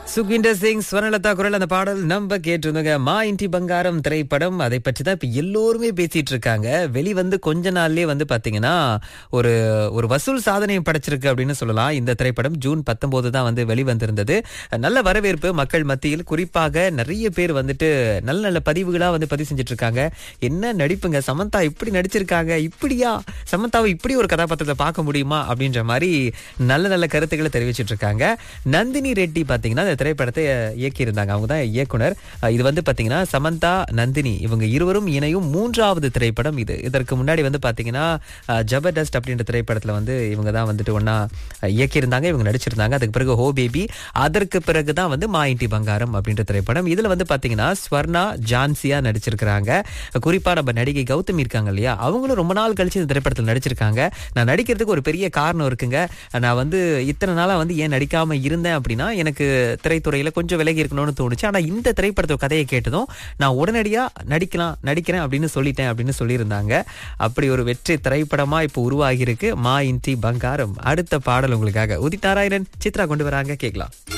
சுக்விண்டர் சிங் ஸ்வர்ணலதா குரல் அந்த பாடல் நம்ம கேட்டிருந்தோங்க மா இன்டி பங்காரம் திரைப்படம் அதை பற்றி தான் இப்ப எல்லோருமே பேசிட்டு இருக்காங்க வெளிவந்து கொஞ்ச நாள்லயே வந்து பாத்தீங்கன்னா ஒரு ஒரு வசூல் சாதனையை படைச்சிருக்கு அப்படின்னு சொல்லலாம் இந்த திரைப்படம் ஜூன் பத்தொன்பது தான் வந்து வெளிவந்திருந்தது நல்ல வரவேற்பு மக்கள் மத்தியில் குறிப்பாக நிறைய பேர் வந்துட்டு நல்ல நல்ல பதிவுகளா வந்து பதிவு செஞ்சுட்டு இருக்காங்க என்ன நடிப்புங்க சமந்தா இப்படி நடிச்சிருக்காங்க இப்படியா சமந்தாவை இப்படி ஒரு கதாபாத்திரத்தை பார்க்க முடியுமா அப்படின்ற மாதிரி நல்ல நல்ல கருத்துக்களை தெரிவிச்சிட்டு இருக்காங்க நந்தினி ரெட்டி பாத்தீங்கன்னா இந்த திரைப்படத்தை இயக்கியிருந்தாங்க அவங்க தான் இயக்குனர் அஹ் இது வந்து பாத்தீங்கன்னா சமந்தா நந்தினி இவங்க இருவரும் இணையும் மூன்றாவது திரைப்படம் இது இதற்கு முன்னாடி வந்து பாத்தீங்கன்னா அஹ், ஜபர்தஸ்த் அப்படின்ற திரைப்படத்துல வந்து இவங்க தான் வந்துட்டு ஒன்னா இயக்கியிருந்தாங்க இவங்க நடிச்சிருந்தாங்க அதுக்கு பிறகு ஹோ பேபி அதற்கு பிறகு தான் வந்து மா இன்டி பங்காரம் அப்படின்ற திரைப்படம் இதுல வந்து பாத்தீங்கன்னா ஸ்வர்ணா ஜான்சியா நடிச்சிருக்கிறாங்க குறிப்பா நம்ம நடிகை கௌதமி இருக்காங்க இல்லையா அவங்களும் ரொம்ப நாள் கழிச்சு இந்த திரைப்படத்தில் நடிச்சிருக்காங்க நான் நடிக்கிறதுக்கு ஒரு பெரிய காரணம் இருக்குங்க நான் வந்து இத்தனை நாளா வந்து ஏன் நடிக்காம இருந்தேன் அப்படின்னா எனக்கு திரைத்துறையில கொஞ்சம் விலகி இருக்கணும்னு தோணுச்சு ஆனா இந்த திரைப்படத்தோட கதையை கேட்டதும் நான் உடனடியா நடிக்கலாம் நடிக்கிறேன் அப்படின்னு சொல்லிட்டேன் அப்படின்னு சொல்லியிருந்தாங்க அப்படி ஒரு வெற்றி திரைப்படமா இப்போ உருவாகி இருக்கு மா இன்டி பங்காரம் அடுத்த பாடல் உங்களுக்காக உதித் நாராயணன் சித்ரா கொண்டு வராங்க கேட்கலாம்